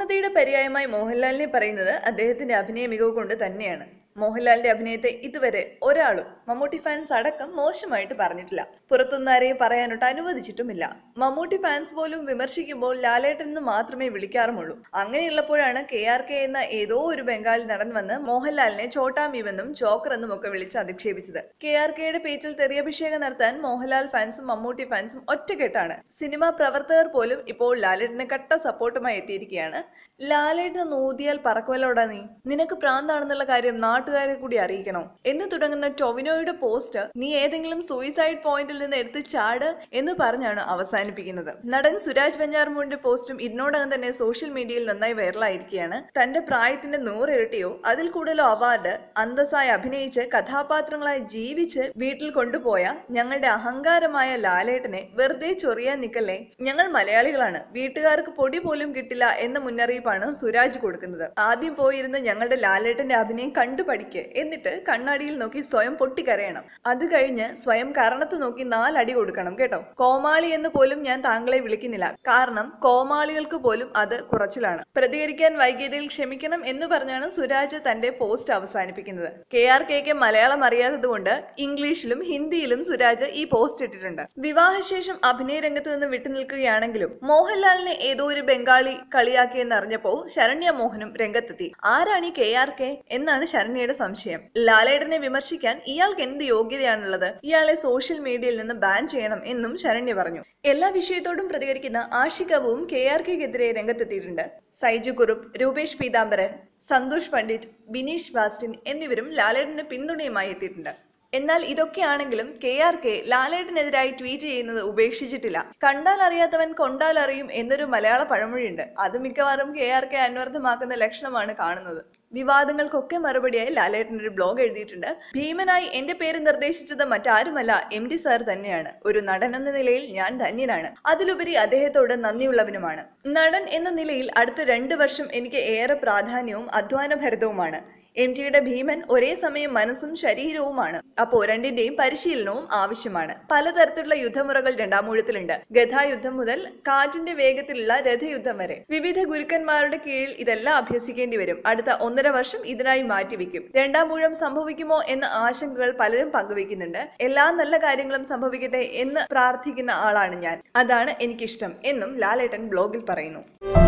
പൂർണ്ണതയുടെ പര്യായമായി മോഹൻലാലിനെ പറയുന്നത് അദ്ദേഹത്തിന്റെ അഭിനയ മികവ് കൊണ്ട് തന്നെയാണ് മോഹൻലാലിന്റെ അഭിനയത്തെ ഇതുവരെ ഒരാളും മമ്മൂട്ടി ഫാൻസ് അടക്കം മോശമായിട്ട് പറഞ്ഞിട്ടില്ല പുറത്തുനിന്ന് ആരെയും പറയാനൊട്ട് അനുവദിച്ചിട്ടുമില്ല മമ്മൂട്ടി ഫാൻസ് പോലും വിമർശിക്കുമ്പോൾ ലാലേട്ടൻ എന്ന് മാത്രമേ വിളിക്കാറുമുള്ളൂ അങ്ങനെയുള്ളപ്പോഴാണ് കെ ആർ കെ എന്ന ഏതോ ഒരു ബംഗാളി നടൻ വന്ന് മോഹൻലാലിനെ ചോട്ടാമീവെന്നും ജോക്കർ എന്നും ഒക്കെ വിളിച്ച് അധിക്ഷേപിച്ചത് കെ ആർ കെയുടെ പേജിൽ തെറിയഭിഷേകം നടത്താൻ മോഹൻലാൽ ഫാൻസും മമ്മൂട്ടി ഫാൻസും ഒറ്റക്കെട്ടാണ് സിനിമാ പ്രവർത്തകർ പോലും ഇപ്പോൾ ലാലേട്ടന് കട്ട സപ്പോർട്ടുമായി എത്തിയിരിക്കുകയാണ് ലാലേട്ടന് നൂതിയാൽ പറക്കുവല്ലോടാ നീ നിനക്ക് പ്രാന്താണെന്നുള്ള കാര്യം നാട്ടുകാരെ കൂടി അറിയിക്കണോ എന്ന് തുടങ്ങുന്ന ടൊവിനോയുടെ പോസ്റ്റ് നീ ഏതെങ്കിലും സൂയിസൈഡ് പോയിന്റിൽ നിന്ന് എടുത്ത് ചാട് എന്ന് പറഞ്ഞാണ് അവസാനിപ്പിക്കുന്നത് നടൻ സുരാജ് വെഞ്ഞാറമൂടിന്റെ പോസ്റ്റും ഇതിനോടകം തന്നെ സോഷ്യൽ മീഡിയയിൽ നന്നായി വൈറലായിരിക്കുകയാണ് തന്റെ പ്രായത്തിന്റെ നൂറിരട്ടിയോ അതിൽ കൂടുതലോ അവാർഡ് അന്തസ്സായി അഭിനയിച്ച് കഥാപാത്രങ്ങളായി ജീവിച്ച് വീട്ടിൽ കൊണ്ടുപോയ ഞങ്ങളുടെ അഹങ്കാരമായ ലാലേട്ടനെ വെറുതെ ചൊറിയാൻ നിക്കല്ലേ ഞങ്ങൾ മലയാളികളാണ് വീട്ടുകാർക്ക് പൊടി പോലും കിട്ടില്ല എന്ന മുന്നറിയിപ്പാണ് സുരാജ് കൊടുക്കുന്നത് ആദ്യം പോയിരുന്ന് ഞങ്ങളുടെ ലാലേട്ടന്റെ അഭിനയം കണ്ടു പഠിക്ക് എന്നിട്ട് കണ്ണാടിയിൽ നോക്കി സ്വയം പൊട്ടിക്കരയണം അത് കഴിഞ്ഞ് സ്വയം കരണത്ത് നോക്കി നാലടി കൊടുക്കണം കേട്ടോ കോമാളി എന്ന് പോലും ഞാൻ താങ്കളെ വിളിക്കുന്നില്ല കാരണം കോമാളികൾക്ക് പോലും അത് കുറച്ചിലാണ് പ്രതികരിക്കാൻ വൈകിയതിൽ ക്ഷമിക്കണം എന്ന് പറഞ്ഞാണ് സുരാജ് തന്റെ പോസ്റ്റ് അവസാനിപ്പിക്കുന്നത് കെ ആർ കെക്ക് മലയാളം അറിയാത്തതുകൊണ്ട് ഇംഗ്ലീഷിലും ഹിന്ദിയിലും സുരാജ് ഈ പോസ്റ്റ് ഇട്ടിട്ടുണ്ട് വിവാഹശേഷം അഭിനയ രംഗത്ത് നിന്ന് വിട്ടുനിൽക്കുകയാണെങ്കിലും മോഹൻലാലിനെ ഏതോ ഒരു ബംഗാളി കളിയാക്കിയെന്ന് അറിഞ്ഞപ്പോ ശരണ്യ മോഹനും രംഗത്തെത്തി ആരാണ് ഈ കെ ആർ കെ എന്നാണ് ശരണ്യയുടെ സംശയം ലാലേട്ടനെ വിമർശിക്കാൻ ഇയാൾക്ക് എന്ത് യോഗ്യതയാണുള്ളത് ഇയാളെ സോഷ്യൽ മീഡിയയിൽ നിന്ന് ബാൻ ചെയ്യണം എന്നും ശരണ്യ പറഞ്ഞു എല്ലാ വിഷയത്തോടും പ്രതികരിക്കുന്ന ആഷികവും കെ ആർ കെക്കെതിരെ രംഗത്തെത്തിയിട്ടുണ്ട് സൈജു കുറുപ്പ് രൂപേഷ് പീതാംബരൻ സന്തോഷ് പണ്ഡിറ്റ് ബിനീഷ് ബാസ്റ്റിൻ എന്നിവരും ലാലേട്ടന് പിന്തുണയുമായി എത്തിയിട്ടുണ്ട് എന്നാൽ ഇതൊക്കെയാണെങ്കിലും കെ ആർ കെ ലാലേട്ടനെതിരായി ട്വീറ്റ് ചെയ്യുന്നത് ഉപേക്ഷിച്ചിട്ടില്ല കണ്ടാൽ അറിയാത്തവൻ കൊണ്ടാൽ അറിയും എന്നൊരു മലയാള പഴമൊഴിയുണ്ട് അത് മിക്കവാറും കെ ആർ കെ അന്വർത്ഥമാക്കുന്ന ലക്ഷണമാണ് കാണുന്നത് വിവാദങ്ങൾക്കൊക്കെ മറുപടിയായി ലാലേട്ടൻ ഒരു ബ്ലോഗ് എഴുതിയിട്ടുണ്ട് ഭീമനായി എന്റെ പേര് നിർദ്ദേശിച്ചത് മറ്റാരുമല്ല എം ഡി സാർ തന്നെയാണ് ഒരു നടൻ എന്ന നിലയിൽ ഞാൻ ധന്യനാണ് അതിലുപരി അദ്ദേഹത്തോട് നന്ദിയുള്ളവനുമാണ് നടൻ എന്ന നിലയിൽ അടുത്ത രണ്ട് വർഷം എനിക്ക് ഏറെ പ്രാധാന്യവും അധ്വാനഭരിതവുമാണ് എം ടിയുടെ ഭീമൻ ഒരേ സമയം മനസ്സും ശരീരവുമാണ് അപ്പോൾ രണ്ടിന്റെയും പരിശീലനവും ആവശ്യമാണ് പലതരത്തിലുള്ള യുദ്ധമുറകൾ രണ്ടാമൂഴത്തിലുണ്ട് ഗഥായുദ്ധം മുതൽ കാറ്റിന്റെ വേഗത്തിലുള്ള രഥയുദ്ധം വരെ വിവിധ ഗുരുക്കന്മാരുടെ കീഴിൽ ഇതെല്ലാം അഭ്യസിക്കേണ്ടി വരും അടുത്ത ഒന്നര വർഷം ഇതിനായി മാറ്റിവെക്കും രണ്ടാം മൂഴം സംഭവിക്കുമോ എന്ന ആശങ്കകൾ പലരും പങ്കുവെക്കുന്നുണ്ട് എല്ലാ നല്ല കാര്യങ്ങളും സംഭവിക്കട്ടെ എന്ന് പ്രാർത്ഥിക്കുന്ന ആളാണ് ഞാൻ അതാണ് എനിക്കിഷ്ടം എന്നും ലാലേട്ടൻ ബ്ലോഗിൽ പറയുന്നു